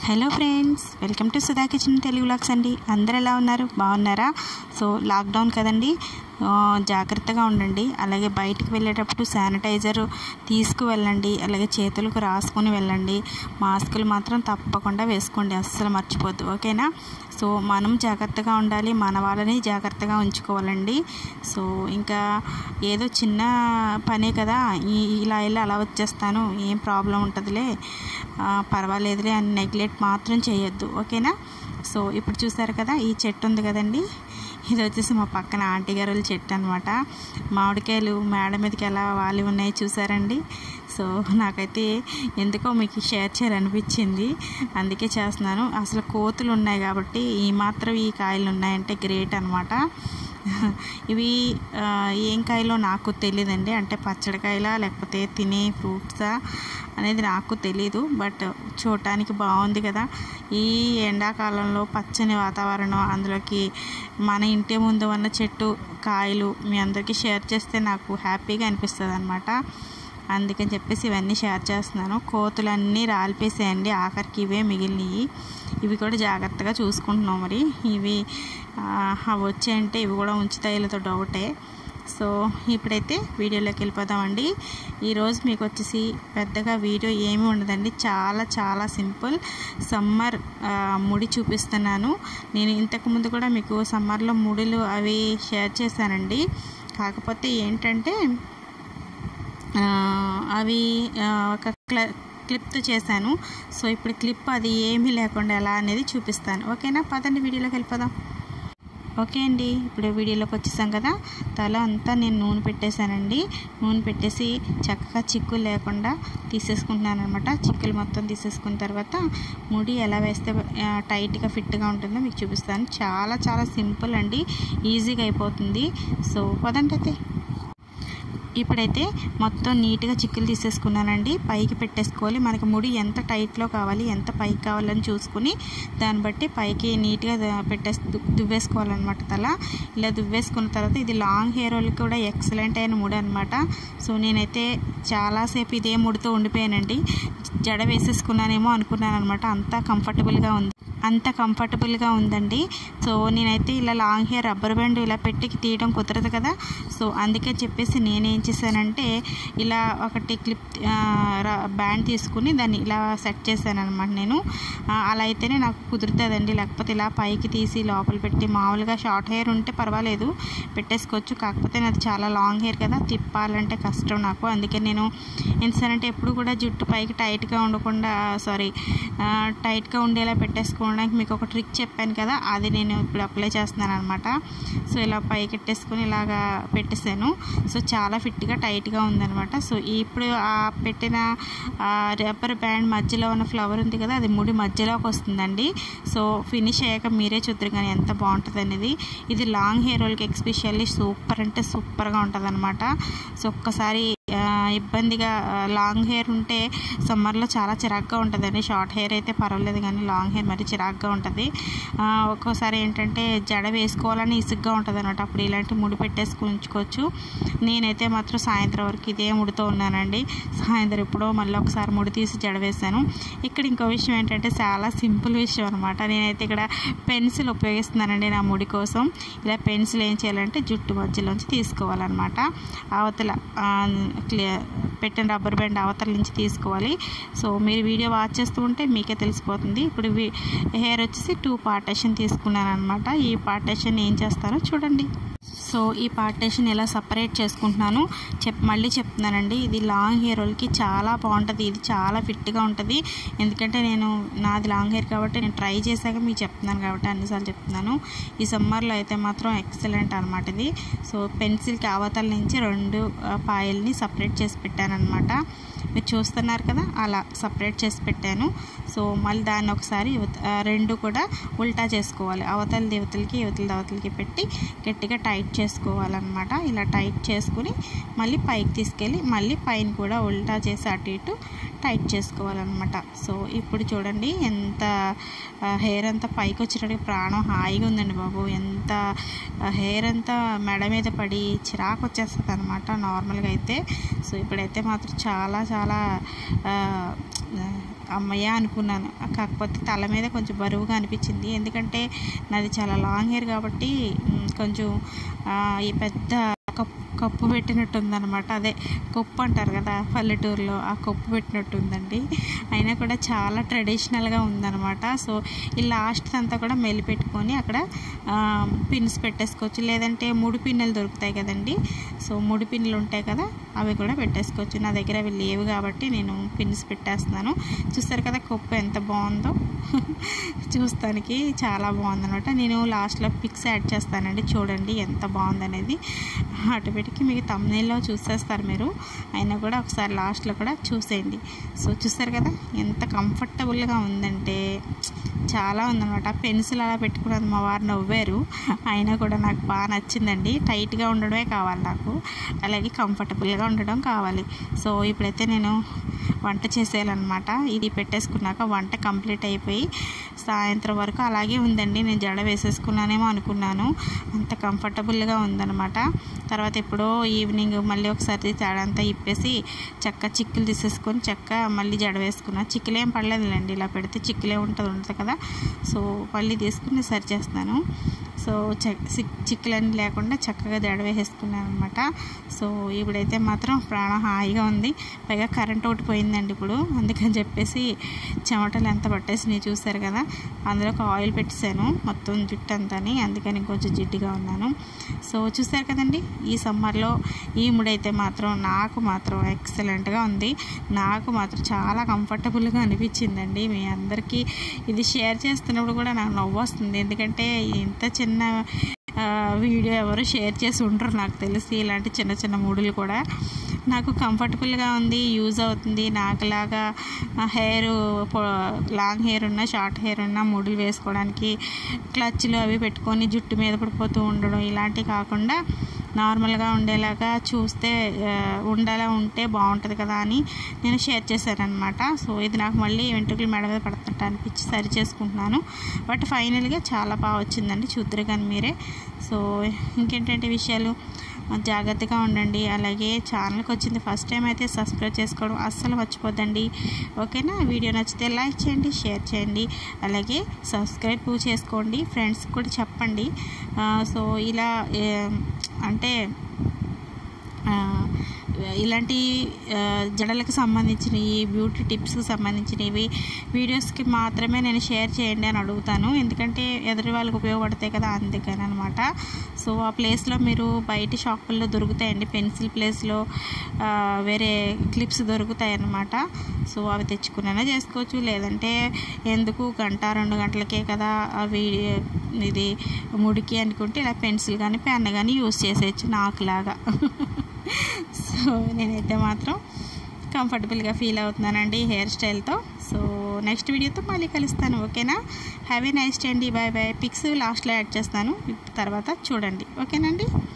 hello friends welcome to Sudha kitchen Telugu లాక్స్ అండి అందరు ఎలా ఉన్నారు బాగున్నారా సో లాక్డౌన్ కదండి ఆ, జాగ్రత్తగా ఉండండి అలాగే బయటికి వెళ్ళేటప్పుడు శానిటైజర్ తీసుకువెళ్ళండి అలాగే చేతులకు రాసుకొని వెళ్ళండి మాస్కులు మాత్రం తప్పకుండా వేసుకోండి అస్సలు మర్చిపోద్దు ఓకేనా సో మనం జాగ్రత్తగా ఉండాలి మన వాళ్ళని జాగ్రత్తగా ఉంచుకోవాలండి సో ఇంకా ఏదో చిన్న పనే కదా ఈ- ఇలా వెళ్ళి అలా వచ్చేస్తాను ఏం ప్రాబ్లం ఉంటుందిలే ఆ, పర్వాలేదులే అని నెగ్లెక్ట్ మాత్రం చేయొద్దు ఓకేనా సో ఇప్పుడు చూసారు కదా ఈ చెట్టు ఉంది కదండి ఇది వచ్చేసి మా పక్కన ఆంటీ గారుల చెట్టు అనమాట మామిడికాయలు మేడ మీదకి ఎలా వాలి ఉన్నాయి చూసారండి సో నాకైతే ఎందుకో మీకు షేర్ చేయాలనిపించింది అందుకే చేస్తున్నాను అసలు కోతులు ఉన్నాయి కాబట్టి ఈ మాత్రం ఈ కాయలు ఉన్నాయంటే గ్రేట్ అనమాట ఇవి ఆ, ఏం కాయలో నాకు తెలియదండి అంటే పచ్చడికాయలా లేకపోతే తినే ఫ్రూట్సా అనేది నాకు తెలీదు బట్ చూడటానికి బాగుంది కదా ఈ ఎండాకాలంలో పచ్చని వాతావరణం అందులోకి మన ఇంటి ముందు ఉన్న చెట్టు కాయలు మీ అందరికీ షేర్ చేస్తే నాకు హ్యాపీగా అనిపిస్తుంది అనమాట అందుకని చెప్పేసి ఇవన్నీ షేర్ చేస్తున్నాను కోతులన్నీ రాలిపేసేయండి ఆఖరికి ఇవే మిగిలినవి ఇవి కూడా జాగ్రత్తగా చూసుకుంటున్నాం మరి ఇవి ఆ, అవి వచ్చాయంటే ఇవి కూడా ఉంచుతాయి లేదో డౌటే సో ఇప్పుడైతే వీడియోలోకి వెళ్ళిపోదామండి ఈరోజు మీకు వచ్చేసి పెద్దగా వీడియో ఏమీ ఉండదండి చాలా చాలా సింపుల్ సమ్మర్ ఆ, ముడి చూపిస్తున్నాను నేను ఇంతకుముందు కూడా మీకు సమ్మర్లో ముడులు అవి షేర్ చేశానండి కాకపోతే ఏంటంటే ఆ, అవి ఆ, ఒక క్ల క్లిప్తో చేశాను సో ఇప్పుడు క్లిప్ అది ఏమీ లేకుండా ఎలా అనేది చూపిస్తాను ఓకేనా పదండి వీడియోలోకి వెళ్ళిపోదాం ఓకే అండి ఇప్పుడు వీడియోలోకి వచ్చేసాం కదా తల అంతా నేను నూనె పెట్టేశానండి నూనె పెట్టేసి చక్కగా చిక్కులు లేకుండా తీసేసుకుంటున్నాను అనమాట చిక్కులు మొత్తం తీసేసుకున్న తర్వాత ముడి ఎలా వేస్తే ఆ, టైట్గా ఫిట్గా ఉంటుందో మీకు చూపిస్తాను చాలా చాలా సింపుల్ అండి ఈజీగా అయిపోతుంది సో పదండి అయితే ఇప్పుడైతే మొత్తం నీట్గా చిక్కులు తీసేసుకున్నానండి పైకి పెట్టేసుకోవాలి మనకి ముడి ఎంత టైట్లో కావాలి ఎంత పైకి కావాలని చూసుకుని దాన్ని బట్టి పైకి నీట్గా ద- పెట్టేసి దు- దువ్వేసుకోవాలన్నమాట తల ఇలా దువ్వేసుకున్న తర్వాత ఇది లాంగ్ హెయిర్ వాళ్ళకి కూడా ఎక్సలెంట్ అయిన ముడి అనమాట సో నేనైతే చాలాసేపు ఇదే ముడితో ఉండిపోయానండి జడ వేసేసుకున్నానేమో అనుకున్నాను అనమాట అంతా కంఫర్టబుల్గా ఉంది అంత కంఫర్టబుల్గా ఉందండి సో నేనైతే ఇలా లాంగ్ హెయిర్ రబ్బర్ బ్యాండ్ ఇలా పెట్టి తీయడం కుదరదు కదా సో అందుకే చెప్పేసి నేనేం చేశానంటే ఇలా ఒకటి క్లిప్ బ్యాండ్ తీసుకుని దాన్ని ఇలా సెట్ చేశాను అనమాట నేను ఆ, అలా అయితేనే నాకు కుదురుతుందండి లేకపోతే ఇలా పైకి తీసి లోపల పెట్టి మామూలుగా షార్ట్ హెయిర్ ఉంటే పర్వాలేదు పెట్టేసుకోవచ్చు కాకపోతే నాది చాలా లాంగ్ హెయిర్ కదా తిప్పాలంటే కష్టం నాకు అందుకే నేను ఏం చేశానంటే ఎప్పుడు కూడా జుట్టు పైకి టైట్గా ఉండకుండా సారీ టైట్గా ఉండేలా పెట్టేసుకోవడానికి మీకు ఒక ట్రిక్ చెప్పాను కదా అది నేను ఇప్పుడు అప్లై చేస్తున్నాను అనమాట సో ఇలా పైకి పెట్టేసుకొని ఇలాగా పెట్టేశాను సో చాలా ఫిట్గా టైట్గా ఉందఅనమాట సో ఇప్పుడు ఆ పెట్టిన రబ్బర్ బ్యాండ్ మధ్యలో ఉన్న ఫ్లవర్ ఉంది కదా అది ముడి మధ్యలోకి వస్తుందండి సో ఫినిష్ అయ్యాక మీరే చూద్దరు కానీ ఎంత బాగుంటుంది అనేది ఇది లాంగ్ హెయిర్ వాళ్ళకి ఎక్స్పెషల్లీ సూపర్ అంటే సూపర్గా ఉంటుంది అనమాట సో ఒక్కసారి ఆ, ఇబ్బందిగా ఆ, లాంగ్ హెయిర్ ఉంటే సమ్మర్లో చాలా చిరాగ్గా ఉంటుందండి షార్ట్ హెయిర్ అయితే పర్వాలేదు కానీ లాంగ్ హెయిర్ మరి చిరాగ్గా ఉంటుంది ఆ, ఒక్కోసారి ఏంటంటే జడ వేసుకోవాలని ఇసుగ్గా ఉంటుంది అనమాట అప్పుడు ఇలాంటి ముడి పెట్టేసుకుని ఉంచుకోవచ్చు నేనైతే మాత్రం సాయంత్రం వరకు ఇదే ముడితో ఉన్నానండి సాయంత్రం ఎప్పుడో మళ్ళీ ఒకసారి ముడి తీసి జడ వేశాను ఇక్కడ ఇంకో విషయం ఏంటంటే చాలా సింపుల్ విషయం అనమాట నేనైతే ఇక్కడ పెన్సిల్ ఉపయోగిస్తున్నానండి నా ముడి కోసం ఇలా పెన్సిల్ ఏం చేయాలంటే జుట్టు మధ్యలోంచి తీసుకోవాలన్నమాట అవతల ఆ, క్లియర్ పెట్టిన రబ్బర్ బ్యాండ్ అవతల నుంచి తీసుకోవాలి సో మీరు వీడియో వాచ్ చేస్తూ ఉంటే మీకే తెలిసిపోతుంది ఇప్పుడు హెయిర్ వచ్చేసి టూ పార్టేషన్ తీసుకున్నాను అనమాట ఈ పార్టేషన్ ఏం చేస్తారో చూడండి సో ఈ పార్టేషన్ ఎలా సపరేట్ చేసుకుంటున్నాను చెప్ మళ్ళీ చెప్తున్నానండి ఇది లాంగ్ హెయిర్ వాళ్ళకి చాలా బాగుంటుంది ఇది చాలా ఫిట్గా ఉంటుంది ఎందుకంటే నేను నాది లాంగ్ హెయిర్ కాబట్టి నేను ట్రై చేశాక మీకు చెప్తున్నాను కాబట్టి అన్నిసార్లు చెప్తున్నాను ఈ సమ్మర్లో అయితే మాత్రం ఎక్సలెంట్ అనమాట ఇది సో పెన్సిల్కి అవతల నుంచి రెండు ఆ, పాయల్ని సపరేట్ చేసి పెట్టాను అనమాట మీరు చూస్తున్నారు కదా అలా సపరేట్ చేసి పెట్టాను సో మళ్ళీ దాన్ని ఒకసారి యువత- ఆ, రెండు కూడా ఉల్టా చేసుకోవాలి అవతల దేవతలకి యువతల దేవతలకి పెట్టి గట్టిగా టైట్ చేసుకోవాలన్నమాట ఇలా టైట్ చేసుకుని మళ్ళీ పైకి తీసుకెళ్ళి మళ్ళీ పైన కూడా ఉల్టా చేసి అటు ఇటు టైట్ చేసుకోవాలన్నమాట సో ఇప్పుడు చూడండి ఎంత హెయిర్ అంతా పైకి వచ్చినట్టు ప్రాణం హాయిగా ఉందండి బాబు ఎంత హెయిర్ అంతా మెడ మీద పడి చిరాకు వచ్చేస్తుంది అనమాట నార్మల్గా అయితే సో ఇప్పుడైతే మాత్రం చాలా చాలా ఆ, అమ్మయ్య అనుకున్నాను కాకపోతే తల మీద కొంచెం బరువుగా అనిపించింది ఎందుకంటే నాది చాలా లాంగ్ హెయిర్ కాబట్టి మ్, కొంచెం ఆ, ఈ పెద్ద కప్పు కప్పు పెట్టినట్టు ఉందన్నమాట అదే కొప్పు అంటారు కదా పల్లెటూరులో ఆ కొప్పు పెట్టినట్టు ఉందండి అయినా కూడా చాలా ట్రెడిషనల్గా ఉందన్నమాట సో ఈ లాస్ట్ అంతా కూడా మెల్లి పెట్టుకొని అక్కడ ఆ, పిన్స్ పెట్టేసుకోవచ్చు లేదంటే ముడి పిన్నులు దొరుకుతాయి కదండి సో ముడి పిన్నులు ఉంటాయి కదా అవి కూడా పెట్టేసుకోవచ్చు నా దగ్గర అవి లేవు కాబట్టి నేను పిన్స్ పెట్టేస్తున్నాను చూస్తారు కదా కొప్పు ఎంత బాగుందో చూస్తానికి చాలా బాగుందన్నమాట నేను లాస్ట్లో పిక్స్ యాడ్ చేస్తానండి చూడండి ఎంత బాగుందనేది ఆటోమేటిక్గా మీకు తమ్నేల్లో చూసేస్తారు మీరు అయినా కూడా ఒకసారి లాస్ట్లో కూడా చూసేయండి సో చూస్తారు కదా ఎంత కంఫర్టబుల్గా ఉందంటే చాలా ఉందన్నమాట పెన్సిల్ అలా పెట్టుకున్నది మా వారు నవ్వారు అయినా కూడా నాకు బాగా నచ్చిందండి టైట్గా ఉండడమే కావాలి నాకు అలాగే కంఫర్టబుల్గా ఉండడం కావాలి సో ఇప్పుడైతే నేను వంట చేసేయాలన్నమాట ఇది పెట్టేసుకున్నాక వంట కంప్లీట్ అయిపోయి సాయంత్రం వరకు అలాగే ఉందండి నేను జడ వేసేసుకున్నానేమో అనుకున్నాను అంత కంఫర్టబుల్గా ఉందన్నమాట తర్వాత ఎప్పుడో ఈవినింగ్ మళ్ళీ ఒకసారి జడంతా ఇప్పేసి చక్క చిక్కులు తీసేసుకొని చక్క మళ్ళీ జడ వేసుకున్నా చిక్కులేం పడలేదులేండి ఇలా పెడితే చిక్కులే ఉంటుంది ఉంటుంది కదా సో మళ్ళీ తీసుకుని సరి చేస్తున్నాను సో చిక్కులన్నీ లేకుండా చక్కగా జడ వేసేసుకున్నాను అనమాట సో ఇప్పుడైతే మాత్రం ప్రాణం హాయిగా ఉంది పైగా కరెంట్ ఒకటి పోయిందండి ఇప్పుడు అందుకని చెప్పేసి చెమటలు ఎంత పట్టేసినాయి చూసారు కదా అందులో ఒక ఆయిల్ పెట్టేశాను మొత్తం జుట్టు అంతాని అందుకని కొంచెం జిడ్డుగా ఉన్నాను సో చూసారు కదండి ఈ సమ్మర్లో ఈ ముడైతే మాత్రం నాకు మాత్రం ఎక్సలెంట్గా ఉంది నాకు మాత్రం చాలా కంఫర్టబుల్గా అనిపించిందండి మీ అందరికీ ఇది షేర్ చేస్తున్నప్పుడు కూడా నాకు నవ్వు వస్తుంది ఎందుకంటే ఇంత చిన్న ఆ, వీడియో ఎవరు షేర్ చేసి ఉండరు నాకు తెలిసి ఇలాంటి చిన్న చిన్న మూడులు కూడా నాకు కంఫర్టబుల్గా ఉంది యూజ్ అవుతుంది నాకులాగా హెయిర్ లాంగ్ హెయిర్ ఉన్న షార్ట్ హెయిర్ ఉన్న మూడులు వేసుకోవడానికి క్లచ్లు అవి పెట్టుకొని జుట్టు మీద పడిపోతూ ఉండడం ఇలాంటివి కాకుండా నార్మల్గా ఉండేలాగా చూస్తే ఆ, ఉండేలా ఉంటే బాగుంటుంది కదా అని నేను షేర్ చేశాను అనమాట సో ఇది నాకు మళ్ళీ వెంట్రుకలు మెడ మీద పడుతుంట అనిపించి సరి చేసుకుంటున్నాను బట్ ఫైనల్గా చాలా బాగా వచ్చిందండి చూద్దరు కానీ మీరే సో ఇంకేంటంటే విషయాలు జాగ్రత్తగా ఉండండి అలాగే ఛానల్కి వచ్చింది ఫస్ట్ టైం అయితే సబ్స్క్రైబ్ చేసుకోవడం అస్సలు మర్చిపోద్దండి ఓకేనా వీడియో నచ్చితే లైక్ చేయండి షేర్ చేయండి అలాగే సబ్స్క్రైబ్ చేసుకోండి ఫ్రెండ్స్కి కూడా చెప్పండి ఆ, సో ఇలా ఏ, అంటే ఆ, ఇలాంటి ఆ, జడలకు సంబంధించినవి బ్యూటీ టిప్స్కి సంబంధించినవి వీడియోస్కి మాత్రమే నేను షేర్ చేయండి అని అడుగుతాను ఎందుకంటే ఎదుటి వాళ్ళకి ఉపయోగపడతాయి కదా అందుకని అనమాట సో ఆ ప్లేస్లో మీరు బయట షాపుల్లో దొరుకుతాయండి పెన్సిల్ ప్లేస్లో ఆ, వేరే క్లిప్స్ దొరుకుతాయి అన్నమాట సో అవి తెచ్చుకున్నా చేసుకోవచ్చు లేదంటే ఎందుకు గంట రెండు గంటలకే కదా అవి ఇది ముడికి అనుకుంటే ఇలా పెన్సిల్ కానీ పెన్ కానీ యూస్ చేసేయచ్చు నాకులాగా సో నేనైతే మాత్రం కంఫర్టబుల్గా ఫీల్ అవుతున్నానండి హెయిర్ స్టైల్తో సో నెక్స్ట్ వీడియోతో మళ్ళీ కలుస్తాను ఓకేనా హ్యావ్ ఏ నైస్ డే అండి బాయ్ బాయ్ పిక్స్ లాస్ట్లో యాడ్ చేస్తాను తర్వాత చూడండి ఓకేనండి